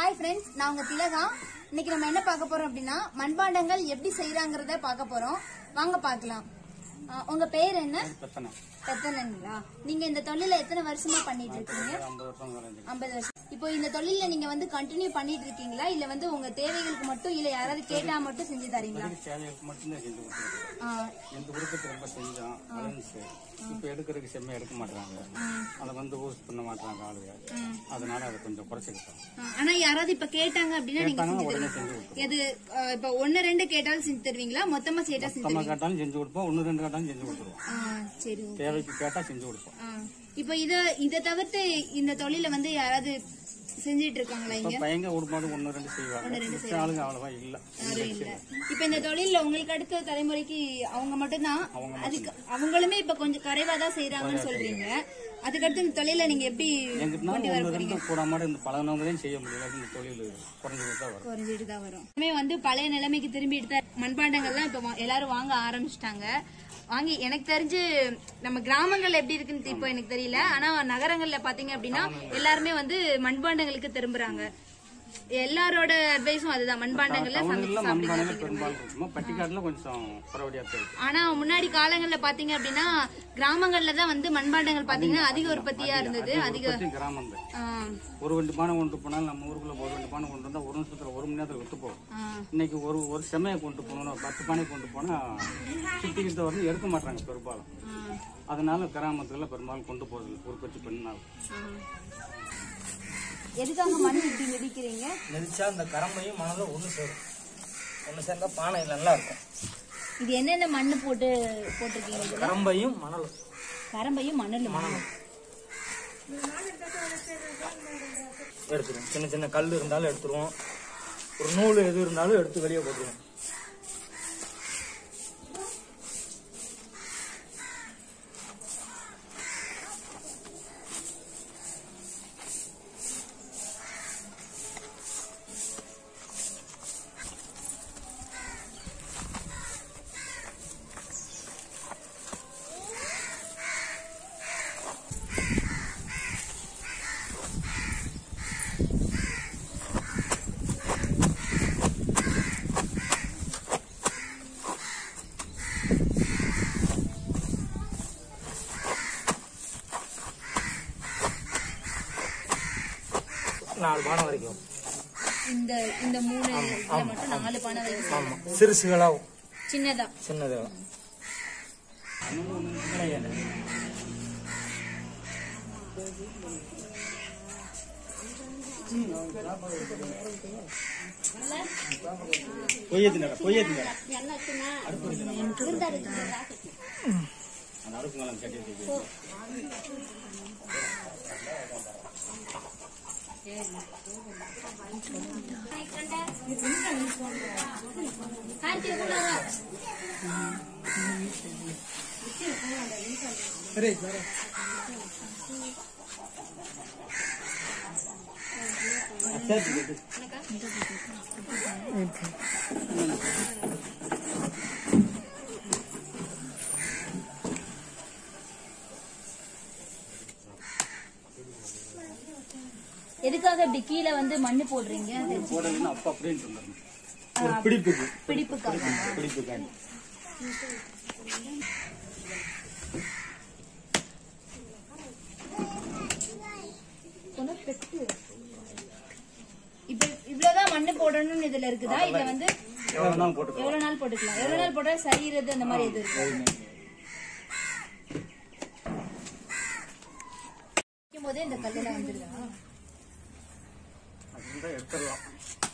Hi friends நான் உங்க திலகா இன்னைக்கு நம்ம என்ன பார்க்க போறோம் அப்படின்னா மண்பாண்டங்கள் எப்படி செய்யறாங்கறத பார்க்க போறோம் வாங்க பார்க்கலாம் ஆ, உங்க பேர் என்ன பிரச்சனை பெத்தனங்களா நீங்க இந்த தொழில எத்தனை வருஷமா பண்ணிட்டு இருக்கீங்க ஐம்பது வருஷம் வரைஞ்சி ஐம்பது வருஷம் இப்போ இந்த தொழில நீங்க வந்து கண்டினியூ பண்ணிட்டு இருக்கீங்களா இல்ல வந்து உங்க தேவைகளுக்கு மட்டும் இல்ல யாராவது கேட்டா மட்டும் செஞ்சு தரீங்களா தேவைகளுக்கு மட்டும்தான் செஞ்சு கொடுத்துருக்கோம் ஆ, எந்த விருப்பத்தை ரொம்ப செஞ்சோம் வளர்ந்துச்சு இப்போ எடுக்கிறதுக்கு செம்மையாக எடுக்க மாட்டாங்க அதை வந்து யூஸ் பண்ண மாட்டாங்க ஆளுங்க அதனால அதை கொஞ்சம் குறைச்சிக்கிட்டோம் ஆ, ஆனா யாராவது இப்ப கேட்டாங்க அப்படின்னா நீங்க கேட்டாங்கன்னா செஞ்சு உடனே தருவீங்க செஞ்சு கொடுப்போம் எது ஆ, இப்ப ஒன்னு ரெண்டு கேட்டாலும் செஞ்சு தருவீங்களா மொத்தமா சேர்த்தா செஞ்சு நம்ம தருவீங்களா கேட்டாலும் செஞ்சு கொடுப்போம் ஒன்று ரெண்டு கேட்டாலும் செஞ்சு கொடுத்துருவோம் ஆ, சரி ஓகே. தேவைக்கு கேட்டால் செஞ்சு கொடுப்போம் ஆ, இப்போ இத இத தவிர்த்து இந்த தொழில வந்து யாராவது செஞ்சிட்டு இருக்காங்களா இப்போ இங்க பையங்க விடும்போது ஒன்று ரெண்டு செய்வாங்க மிச்ச ஆளுங்க அவ்வளோவா இல்லை யாரும் இல்ல இப்ப இந்த தொழில்ல உங்களுக்கு அடுத்த தலைமுறைக்கு அவங்க மட்டும்தான் அதுக்கு அவங்களுமே இப்ப கொஞ்சம் குறைவா தான் செய்யறாங்கன்னு சொல்றீங்க அதுக்கடுத்து இந்த தொழில நீங்க எப்படி எங்கிட்டனா ஒன்று ரெண்டு கூட மாட இந்த பழகினவங்களையும் செய்ய முடியல இந்த தொழில் குறைஞ்சிட்டு தான் வரும் குறைஞ்சிட்டு தான் வரும் இனிமே வந்து பழைய நிலைமைக்கு திரும்பிட்டு தான் மண்பாண்டங்கள்லாம் இப்ப வா- எல்லாரும் வாங்க ஆரம்பிச்சிட்டாங்க வாங்கி எனக்கு தெரிஞ்சு நம்ம கிராமங்கள்ல எப்படி இருக்குன்னு இப்போ எனக்கு தெரியல ஆனா நகரங்கள்ல பாத்தீங்க அப்படின்னா எல்லாருமே வந்து மண்பாண்டங்களுக்கு திரும்புறாங்க எல்லாரோட அட்வைஸும் அதுதான் மண்பாண்டங்கள்ல சமைச்சு டவுன்ல சாப்பிடுங்க மண்பானையில் பெரும்பாலும் இருக்குமா பட்டிக்காட்டில் கொஞ்சம் குறவடியாக தான் இருக்கு ஆனா முன்னாடி காலங்கள்ல பாத்தீங்க அப்படின்னா கிராமங்கள்ல தான் வந்து மண்பாண்டங்கள் பாத்தீங்கன்னா அதிக உற்பத்தியா இருந்தது அதிக உற்பத்தி கிராமம் தான் ஆ, ஒரு வண்டி பானை கொண்டு போனாலும் நம்ம ஊருக்குள்ள ஒரு வண்டி பானை கொண்டு வந்தா ஒரு நிமிஷத்துல ஒரு மணி நேரத்துல விட்டு போகும் ஆ, இன்னைக்கு ஒரு ஒரு செமையை கொண்டு போகணும் ஒரு பத்து பானை கொண்டு போனா சுத்திக்கிட்ட வந்து எடுக்க மாட்டாங்க பெரும்பாலும் ஆ, அதனால கிராமத்துல பெரும்பாலும் கொண்டு போறது உற்பத்தி பண்ணினாலும் ஆ. எதுக்காக மண் இப்படி மிதிக்கிறீங்க மிதிச்சா அந்த கரம்பையும் மணலும் ஒன்று சேரும் ஒன்று சேர்ந்தா பானை நல்லா இருக்கும் இது என்னென்ன மண்ணு போட்டு போட்டிருக்கீங்க இதுல கரம்பையும் மணலும் கரம்பையும் மணலும் எடுத்துருவோம் சின்ன சின்ன கல் இருந்தாலும் எடுத்துருவோம் ஒரு நூல் எது இருந்தாலும் எடுத்து வெளியே போட்டுருவோம் நாலு பானை வரைக்கும் இந்த இந்த மூணு இதுல மட்டும் நாலு பானை வரைக்கும் ஆமாம் சிறுசுகளாக சின்னதா சின்னதாக கொய்யத்தினடா கொய்யத்தினடா எனக்கு விருந்தாடி அந்த அடுப்பு மேலே கட்டி வச்சுக்கோ எதுக்காக இப்படி கீழே வந்து மண்ணு போடுறீங்க அது போடலைன்னா அப்பா அப்படின்ட்டு வந்துடணும் ஒரு பிடிப்புக்கு பிடிப்புக்காக பிடிப்புக்காண்டி இப்ப இவ்வளவுதான் மண்ணு போடணும்னு இதுல இருக்குதா இல்ல வந்து எவ்வளோ நாள் போட்டுக்கலாம் எவ்வளவு நாள் போட்டுக்கலாம் எவ்வளவு நாள் போட்டா சரியிறது அந்த மாதிரி எது இருக்கு வைக்கும் போதே இந்த கல்லுல வந்துருதா அதுதான் எடுத்துடலாம்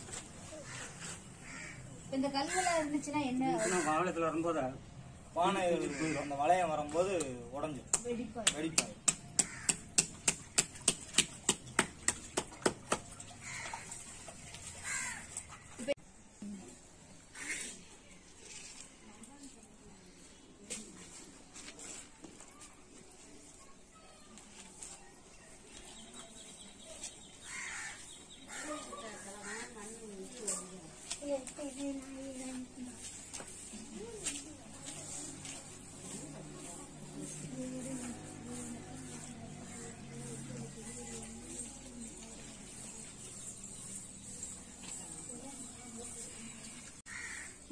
இப்ப இந்த கல்லுல இருந்துச்சுன்னா என்ன ஏன்னா வாகனத்தில் வரும்போது பானை அந்த வளையம் வரும்போது உடஞ்சிரும் வெடிப்பா வெடிப்பாங்க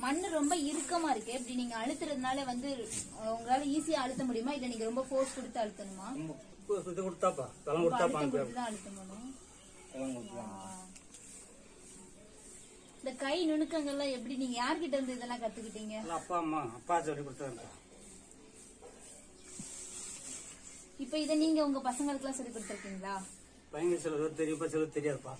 மண்ணு ரொம்ப இறுக்கமா இருக்கு இப்படி நீங்க அழுத்துறதுனால வந்து அஹ், உங்களால ஈஸியா அழுத்த முடியுமா இல்ல நீங்க ரொம்ப ஃபோர்ஸ் கொடுத்து அழுத்தணுமா நம்ம இப்போ இது கொடுத்தாப்பா பழம் இப்ப கொடுத்தாப்பா அழுத்தம் அங்கே கொடுத்து தான் அழுத்தணும் பழம் கொடுத்துருவாங்க இந்த கை நுணுக்கங்கள்லாம் எப்படி நீங்க யார்கிட்ட இருந்து இதெல்லாம் கத்துக்கிட்டீங்க எல்லாம் அப்பா அம்மா அப்பா சொல்லி கொடுத்தாருக்கா இப்ப இத நீங்க உங்க பசங்களுக்கு எல்லாம் சொல்லி கொடுத்துருக்கீங்களா பையன் சில பேர் தெரியும்ப்பா சில பேர் தெரியாதுப்பா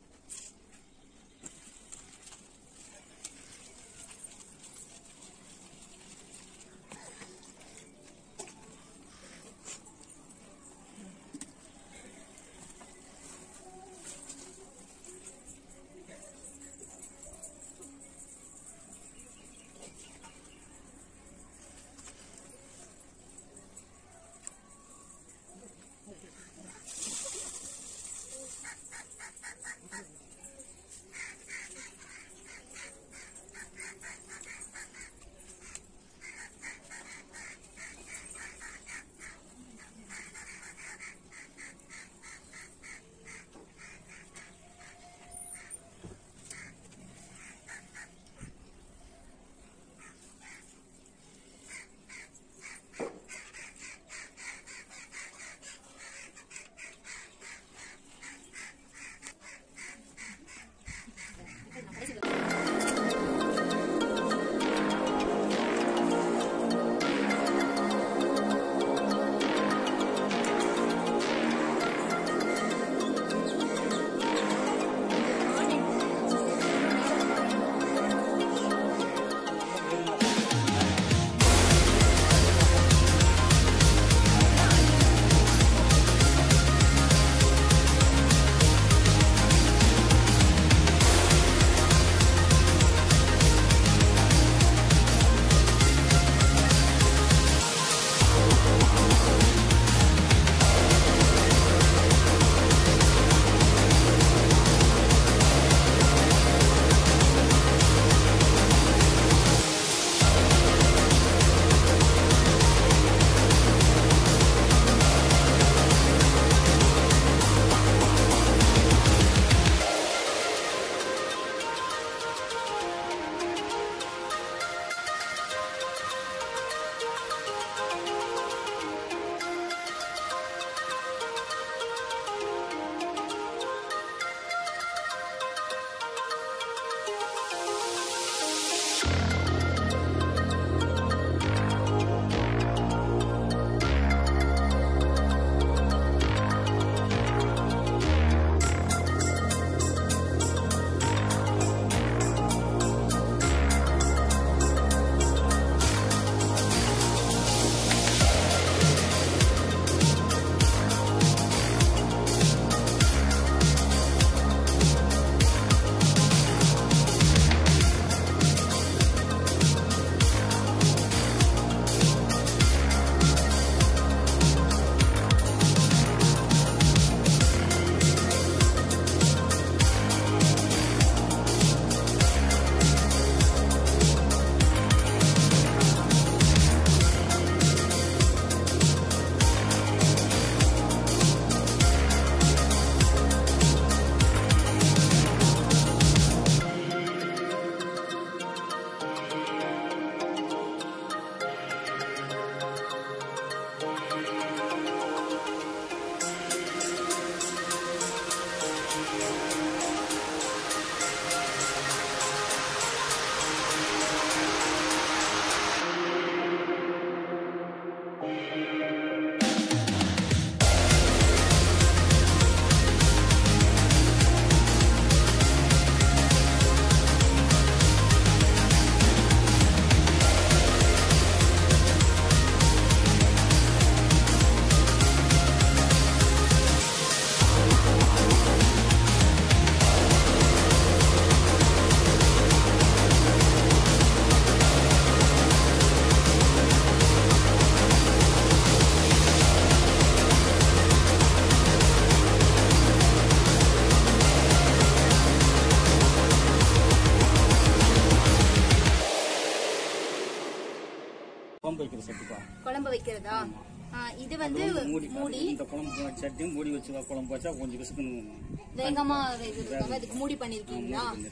குழம்பு வைக்கிற சட்டிப்பா குழம்பு வைக்கிறதா ஆ, இது வந்து மூடி மூடி இந்த குழம்பு சட்டியும் மூடி வச்சு குழம்பு வச்சா கொஞ்சம் விசுக்குன்னு வேகமா இதுக்காக இதுக்கு மூடி பண்ணிருக்கீங்களா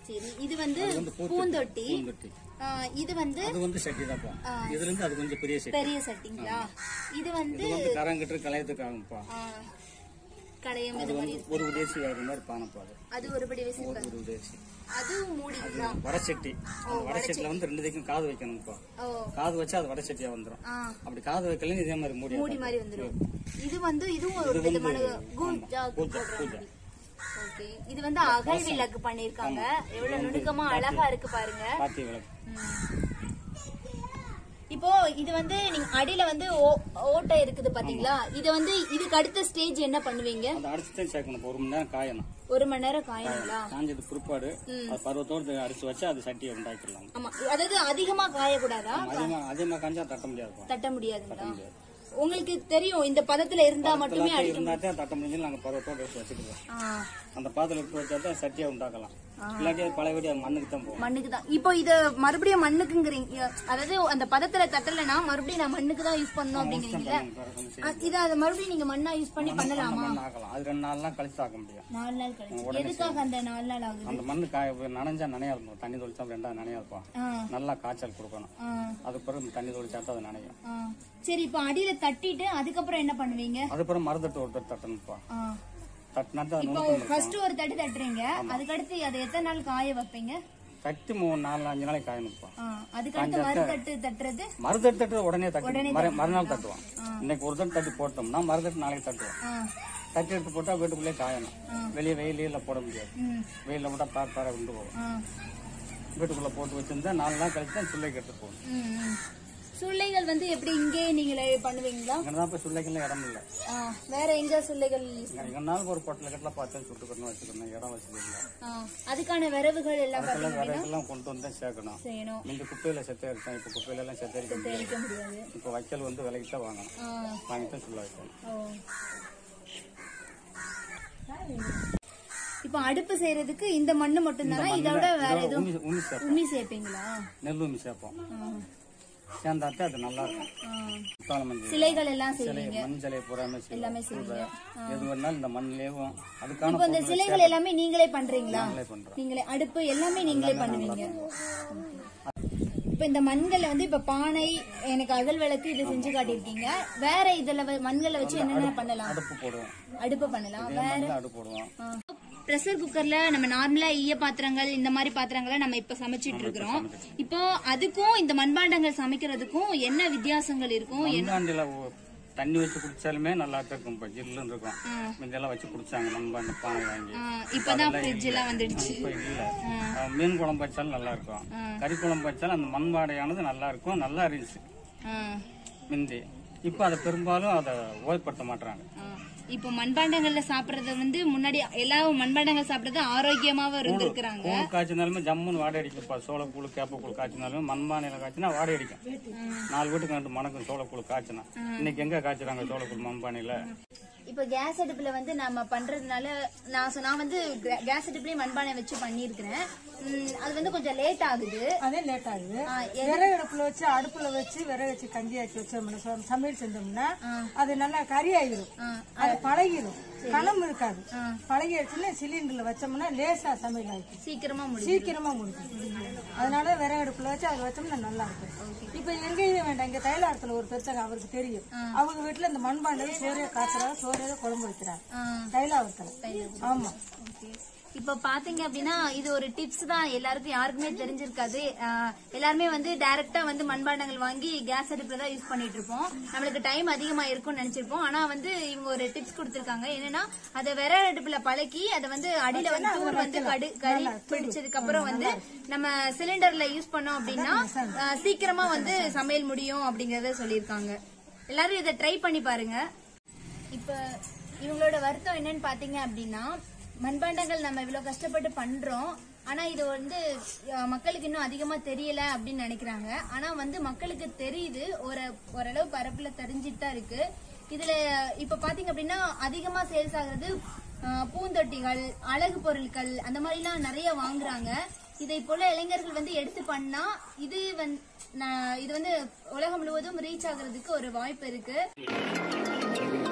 சரி இது வந்து அது வந்து பூத்தொட்டி. பூந்தொட்டி பூந்தொட்டி ஆ, இது வந்து அது வந்து சட்டி தான்ப்பா இதுல இருந்து அது கொஞ்சம் பெரிய சட்டி பெரிய சட்டிங்களா இது வந்து இது வந்து கரங்கட்டு கலையத்துக்கு ஆகும்ப்பா ஆ, கடையம் அது இது மாதிரி வந்து ஒரு உதேசி ஆகிற மாதிரி பானைப்பா அது அது ஒருபடி விசில் ஒரு உதேசி அதுவும் மூடிங்களா வடச்சட்டி அந்த வடச்சட்டில வந்து ரெண்டு திக்கும் காது வைக்கணும்ப்பா ஓ காது வச்சா அது வடச்சட்டியா வந்துடும் ஆ அப்படி காது வைக்கலன்னு இதே மாதிரி மூடி மூடி மாதிரி வந்துரும் இது வந்து இதுவும் ஒரு விதமான கூஜா போடுற மாதிரி ஓகே இது வந்து அகல் விளக்கு பண்ணிருக்காங்க எவ்வளவு நுணுக்கமா அழகா இருக்கு பாருங்க பாத்தி விளக்கு ம். இப்போ இது வந்து நீங்க அடியில வந்து ஓ- ஓட்டை இருக்குது பாத்தீங்களா இது வந்து இதுக்கு அடுத்த ஸ்டேஜ் என்ன பண்ணுவீங்க அந்த அடிச்சு தான் சேர்க்கணும் இப்ப ஒரு மணி நேரம் காயணும் ஒரு மணி நேரம் காயணுங்களா காஞ்சது பிற்பாடு அது பருவத்தோடு அடிச்சு வச்சு அது சட்டியை உண்டாக்கிடலாம் ஆமா அதாவது அதிகமா காயக்கூடாதா அதிகமா அதிகமா காஞ்சா தட்ட முடியாதுப்பா தட்ட முடியாதுங்களா உங்களுக்கு தெரியும் இந்த பதத்துல இருந்தா மட்டுமே அடிக்க இருந்தா தான் தட்ட முடிஞ்சு நாங்க பருவத்தோடு எடுத்து வச்சுக்கிறோம் ஆ, அந்த பாத்திரம் எடுத்து வச்சா தான் சட்டியை உண்டாக்கலாம் இல்லாட்டி அது பழையபடி அது மண்ணுக்கு தான் போகும் மண்ணுக்கு தான் இப்போ இது மறுபடியும் மண்ணுக்குங்கிறீங்க அதாவது அந்த பதத்துல தட்டலைன்னா மறுபடியும் நான் மண்ணுக்கு தான் யூஸ் பண்ணணும் அப்படிங்கிறீங்களா அ, இத அது மறுபடியும் நீங்க மண்ணா யூஸ் பண்ணி பண்ணலாமா மண் ஆக்கலாம் அது ரெண்டு நாள்லாம் கழிச்சு ஆக்க முடியும் நாலு நாள் கழிச்சு எதுக்காக அந்த நாலு நாள் ஆகுது அந்த மண்ணு காய நனைஞ்சா நனையா இருக்கும் தண்ணி தொளிச்சா ரெண்டாவது நனையா இருக்கும் ஆ, நல்லா காய்ச்சல் கொடுக்கணும் ஆ, அதுக்கு பிறகு தண்ணி தொளிச்சா தான் அது நனையும் ஆ. சரி இப்போ அடியில தட்டிட்டு அதுக்கப்புறம் என்ன பண்ணுவீங்க அதுக்கப்புறம் மரத்தட்டு ஒருத்தர் தட்டணும்ப்பா ஆ. தட்டினா தான் அது இப்போ நுணுக்கம் ஃபர்ஸ்ட் ஒரு தட்டு தட்டுறீங்க அதுக்கடுத்து அதை எத்தனை நாள் காய வைப்பீங்க தட்டி மூணு நாலு அஞ்சு நாளைக்கு காயணும்ப்பா ஆ, அதுக்கடுத்து மறு தட்டு தட்டுறது மருதட்டு தட்டு உடனே தட்டி மறு- மறுநாள் தட்டுவோம் இன்னைக்கு ஒரு தட்டு தட்டி போட்டோம்னா மருதட்டு நாளைக்கு தட்டுவோம் ஆ, தட்டி எடுத்து போட்டா வீட்டுக்குள்ளே காயணும் வெளியே வெயில போட முடியாது ம், வெயில போட்டா தார் தார கொண்டு போகும் ஆ, வீட்டுக்குள்ள போட்டு வச்சிருந்தா நாலு நாள் கழிச்சு தான் சுள்ளைக்கு எடுத்து போகணும் ம், ம். சுள்ளைகள் வந்து எப்படி இங்கே நீங்களே பண்ணுவீங்களா இங்கே தான் இப்போ சுள்ளைக்கெல்லாம் இடம் இல்லை ஆ, வேற எங்க சுள்ளைகள் எங்கனாலும் ஒரு பொட்டல கட்டில் பார்த்து சுட்டுக்கணும் வச்சுக்கணும் இடம் வசதி இல்லை ஆ, அதுக்கான விரவுகள் எல்லாம் அதெல்லாம் விறகுலாம் கொண்டு வந்து தான் சேர்க்கணும் செய்யணும் இந்த குப்பையில செத்த எடுத்தோம் இப்போ குப்பையில எல்லாம் செத்த எடுக்க முடியாது வைக்க முடியாது இப்போ வைக்கல் வந்து விலைக்கு தான் வாங்கணும் ஆ, வாங்கி தான் சுள்ள வைக்கணும் ஓ. இப்போ அடுப்பு செய்யறதுக்கு இந்த மண்ணு மட்டும்தானா இதோட வேற இதோட எதுவும் உமி உமி சேர்ப்போம் உமி சேர்ப்பீங்களா நெல் உமி சேர்ப்போம் ஆ, சேர்ந்தாத்தே அது நல்லா இருக்கும் ஆ. குத்தால மஞ்சள் சிலைகள் எல்லாம் சிலை செய்வீங்க மஞ்சளை பூராமே எல்லாமே செய்வோம் செய்வீங்க எது வேணாலும் இந்த மண்ணிலேயும் அதுக்கான இப்போ இந்த சிலைகள் எல்லாமே நீங்களே பண்றீங்களா பொருளை பண்றோம் நீங்களே அடுப்பு எல்லாமே நீங்களே பண்ணுவீங்க இப்ப இந்த மண்கள்ல வந்து இப்ப பானை எனக்கு அகல் விளக்கு இது செஞ்சு காட்டியிருக்கீங்க வேற இதுல வ- மண்களை வச்சு என்னென்ன பண்ணலாம் அடுப்பு போடுவோம் அடுப்பு பண்ணலாம் இதே மண்ணில் அடுப்பு போடுவோம் ப்ரெஷர் குக்கர்ல நம்ம நார்மலா ஈய பாத்திரங்கள் இந்த மாதிரி பாத்திரங்களை நம்ம இப்ப சமைச்சிட்டு இருக்கிறோம் இப்போ அதுக்கும் இந்த மண்பாண்டங்கள் சமைக்கிறதுக்கும் என்ன வித்தியாசங்கள் இருக்கும் மண்பாண்டில தண்ணி வச்சு குடிச்சாலுமே நல்லா தான் இருக்கும் இப்போ ஜில்லுன்னு இருக்கும் முந்தெல்லாம் வச்சு குடிச்சாங்க நம்ம அந்த பானை வாங்கி ஆ, இப்பதான் ஃப்ரிட்ஜ் எல்லாம் வந்துடுச்சு இப்போ இல்ல அஹ் மீன் குழம்பு வச்சாலும் நல்லா இருக்கும் கறி குழம்பு வச்சாலும் அந்த மண் வாடையானது நல்லா இருக்கும் நல்லா இருந்துச்சு ஆ, மிந்தி இப்போ அதை பெரும்பாலும் அதை ஓய்ப்படுத்த மாட்டாங்க ஆ. இப்போ மண்பாண்டங்கள்ல சாப்பிடுறது வந்து முன்னாடி எல்லா மண்பாண்டங்கள் சாப்பிடுறது ஆரோக்கியமாவும் இருந்திருக்கிறாங்க கூழ் காய்ச்சினாலுமே ஜம்முன்னு வாடை அடிக்கும்ப்பா சோளக்கூழ் கேப்பக்கூழ் காய்ச்சினாலுமே மண்பானையில காய்ச்சினா வாடை அடிக்கும் நாலு வீட்டுக்கு ரெண்டு மணக்கும் சோளக்கூழ் காய்ச்சினா இன்னைக்கு எங்க காய்ச்சுறாங்க சோளக்கூழ் மண்பானையில இப்போ கேஸ் அடுப்புல வந்து நம்ம பண்றதுனால நான் சொ- நான் வந்து கே- கேஸ் அடுப்புலயே மண்பானை வச்சு பண்ணியிருக்கிறேன் ம், அது வந்து கொஞ்சம் லேட் ஆகுது அதே லேட் ஆகுது ஆ, விறகு அடுப்புல வச்சு அடுப்புல வச்சு விறகு வச்சு கஞ்சி ஆக்கி வச்சோம்னா சோ- சமையல் செஞ்சோம்னா அது நல்லா கறி ஆயிரும் அது பழகிரும் கணம் இருக்காது பழகி ஆயிடுச்சுன்னா சிலிண்டர்ல வச்சோம்னா லேசா சமையல் ஆயிடும் சீக்கிரமா முடியும் சீக்கிரமா முடிக்கும் அதனால விறகு அடுப்புல வச்சு அதை வச்சோம்னா நல்லா இருக்கும் இப்ப எங்கேயும் வேண்டாம் இங்க தைலாரத்துல ஒரு பெருத்தங்க அவருக்கு தெரியும் அவங்க வீட்டுல இந்த மண்பாண்டல சோறைய காய்ச்சறாங்க சோறைய குழம்பு வைக்கிறாங்க ஆ, தைலாவரத்துல ஆமா okay. இப்போ பாத்தீங்க அப்படின்னா இது ஒரு டிப்ஸ் தான் எல்லாருக்கும் யாருக்குமே தெரிஞ்சிருக்காது ஆ, எல்லாருமே வந்து டைரக்டா வந்து மண்பாண்டங்கள் வாங்கி கேஸ் அடுப்புல தான் யூஸ் பண்ணிட்டு இருப்போம் நம்மளுக்கு டைம் அதிகமா இருக்கும்னு நினைச்சிருப்போம் ஆனா வந்து இவங்க ஒரு டிப்ஸ் கொடுத்திருக்காங்க என்னன்னா அதை விறகு அடுப்புல பழக்கி அதை வந்து அடியில வந்து தூர் வந்து கடு கறி பிடிச்சதுக்கு அப்புறம் வந்து நம்ம சிலிண்டர்ல யூஸ் பண்ணோம் அப்படின்னா ஆ, சீக்கிரமா வந்து சமையல் முடியும் அப்படிங்கறத சொல்லியிருக்காங்க எல்லாரும் இதை ட்ரை பண்ணி பாருங்க இப்ப இவங்களோட வருத்தம் என்னன்னு பாத்தீங்க அப்படின்னா மண்பாண்டங்கள் நம்ம இவ்வளவு கஷ்டப்பட்டு பண்றோம் ஆனா இது வந்து அஹ், மக்களுக்கு இன்னும் அதிகமா தெரியல அப்படின்னு நினைக்கிறாங்க ஆனா வந்து மக்களுக்கு தெரியுது ஒரு ஓரளவு பரப்புல தெரிஞ்சிட்டு தான் இருக்கு இதுல இப்ப பாத்தீங்க அப்படின்னா அதிகமா சேல்ஸ் ஆகுறது அஹ், பூந்தொட்டிகள் அழகு பொருட்கள் அந்த மாதிரிலாம் நிறைய வாங்குறாங்க இதை போல இளைஞர்கள் வந்து எடுத்து பண்ணா இது வந்து இது வந்து உலகம் முழுவதும் ரீச் ஆகுறதுக்கு ஒரு வாய்ப்பு இருக்கு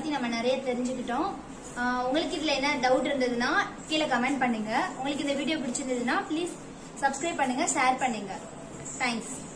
பத்தி நம்ம நிறைய தெரிஞ்சுக்கிட்டோம் ஆஹ் உங்களுக்கு இதுல என்ன டவுட் இருந்ததுன்னா கீழே கமெண்ட் பண்ணுங்க உங்களுக்கு இந்த வீடியோ பிடிச்சிருந்ததுன்னா ப்ளீஸ் சப்ஸ்கிரைப் பண்ணுங்க ஷேர் பண்ணுங்க தேங்க்ஸ்